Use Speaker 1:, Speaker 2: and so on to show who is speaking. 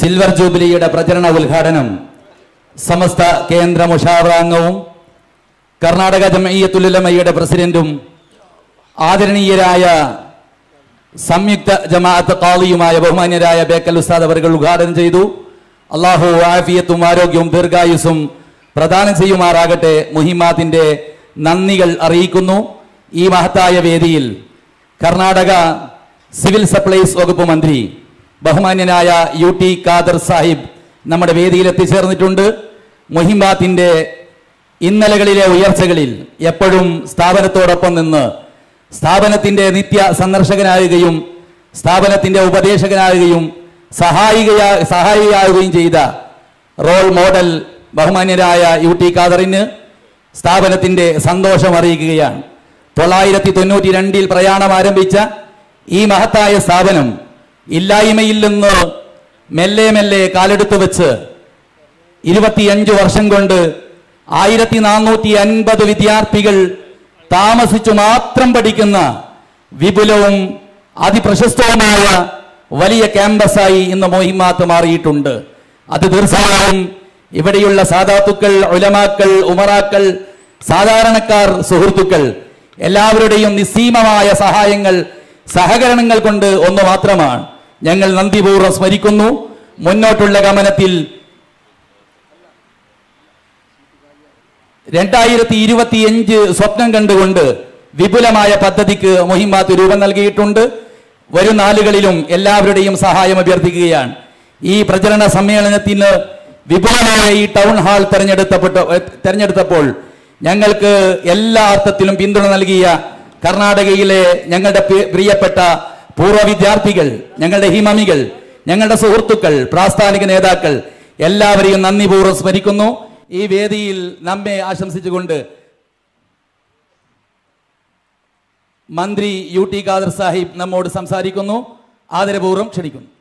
Speaker 1: silver ജൂബിലിയുടെ പ്രചരണ ഉദ്ഘാടനം സമസ്ത കേന്ദ്ര മുഷാവറാംഗവും കർണാടക ജമയ്യത്തുലമയുടെ പ്രസിഡന്റും ആദരണീയരായ സംയുക്ത ജമാഅത്ത് കാളിയുമായ ബഹുമാന്യരായ ബേക്കൽ ഉസ്താദ് അവർ ഉദ്ഘാടനം ചെയ്തു അള്ളാഹു ആഫിയത്തും ആരോഗ്യവും ദീർഘായുസും പ്രദാനം ചെയ്യുമാറാകട്ടെ മുഹിമാത്തിന്റെ നന്ദികൾ അറിയിക്കുന്നു ഈ മഹത്തായ വേദിയിൽ കർണാടക സിവിൽ സപ്ലൈസ് വകുപ്പ് മന്ത്രി ബഹുമാന്യനായ യു ടി ഖാദർ സാഹിബ് നമ്മുടെ വേദിയിൽ എത്തിച്ചേർന്നിട്ടുണ്ട് മുഹിമാത്തിന്റെ ഇന്നലകളിലെ ഉയർച്ചകളിൽ എപ്പോഴും സ്ഥാപനത്തോടൊപ്പം നിന്ന് സ്ഥാപനത്തിന്റെ നിത്യ സന്ദർശകനാകുകയും സ്ഥാപനത്തിന്റെ ഉപദേശകനാകുകയും സഹായികയാ സഹായിയാകുകയും ചെയ്ത റോൾ മോഡൽ ബഹുമാന്യരായ യു ടി ഖാദറിന് സ്ഥാപനത്തിന്റെ സന്തോഷം അറിയിക്കുകയാണ് തൊള്ളായിരത്തി തൊണ്ണൂറ്റി രണ്ടിൽ പ്രയാണം ആരംഭിച്ച ഈ മഹത്തായ സ്ഥാപനം ഇല്ലായ്മയിൽ നിന്ന് മെല്ലെ മെല്ലെ കാലെടുത്തു വെച്ച് ഇരുപത്തിയഞ്ച് വർഷം കൊണ്ട് ആയിരത്തി നാനൂറ്റി അൻപത് വിദ്യാർത്ഥികൾ താമസിച്ചു മാത്രം പഠിക്കുന്ന വിപുലവും അതിപ്രശസ്തവുമായ വലിയ ക്യാമ്പസായി ഇന്ന് മോഹിമാത്ത് മാറിയിട്ടുണ്ട് അത് തീർച്ചയായും ഇവിടെയുള്ള സാധാത്തുക്കൾ ഉലമാക്കൾ ഉമറാക്കൾ സാധാരണക്കാർ സുഹൃത്തുക്കൾ എല്ലാവരുടെയും നിസ്സീമമായ സഹായങ്ങൾ സഹകരണങ്ങൾ കൊണ്ട് ഒന്ന് മാത്രമാണ് ഞങ്ങൾ നന്ദിപൂർവ്വം സ്മരിക്കുന്നു മുന്നോട്ടുള്ള ഗമനത്തിൽ രണ്ടായിരത്തി ഇരുപത്തിയഞ്ച് സ്വപ്നം കണ്ടുകൊണ്ട് വിപുലമായ പദ്ധതിക്ക് മൊഹിമാത്ത് രൂപം നൽകിയിട്ടുണ്ട് വരും നാളുകളിലും എല്ലാവരുടെയും സഹായം അഭ്യർത്ഥിക്കുകയാണ് ഈ പ്രചരണ സമ്മേളനത്തിന് വിപുലമായ ഈ ടൗൺ ഹാൾ തെരഞ്ഞെടുത്തപ്പെട്ട തെരഞ്ഞെടുത്തപ്പോൾ ഞങ്ങൾക്ക് എല്ലാ അർത്ഥത്തിലും പിന്തുണ നൽകിയ കർണാടകയിലെ ഞങ്ങളുടെ പ്രി- പ്രിയപ്പെട്ട പൂർവ്വ വിദ്യാർത്ഥികൾ ഞങ്ങളുടെ ഹിമമികൾ ഞങ്ങളുടെ സുഹൃത്തുക്കൾ പ്രാസ്ഥാനിക നേതാക്കൾ എല്ലാവരെയും നന്ദിപൂർവ്വം സ്മരിക്കുന്നു ഈ വേദിയിൽ നമ്മെ ആശംസിച്ചുകൊണ്ട് മന്ത്രി യു ടി ഖാദർ സാഹിബ് നമ്മോട് സംസാരിക്കുന്നു ആദരപൂർവ്വം ക്ഷണിക്കുന്നു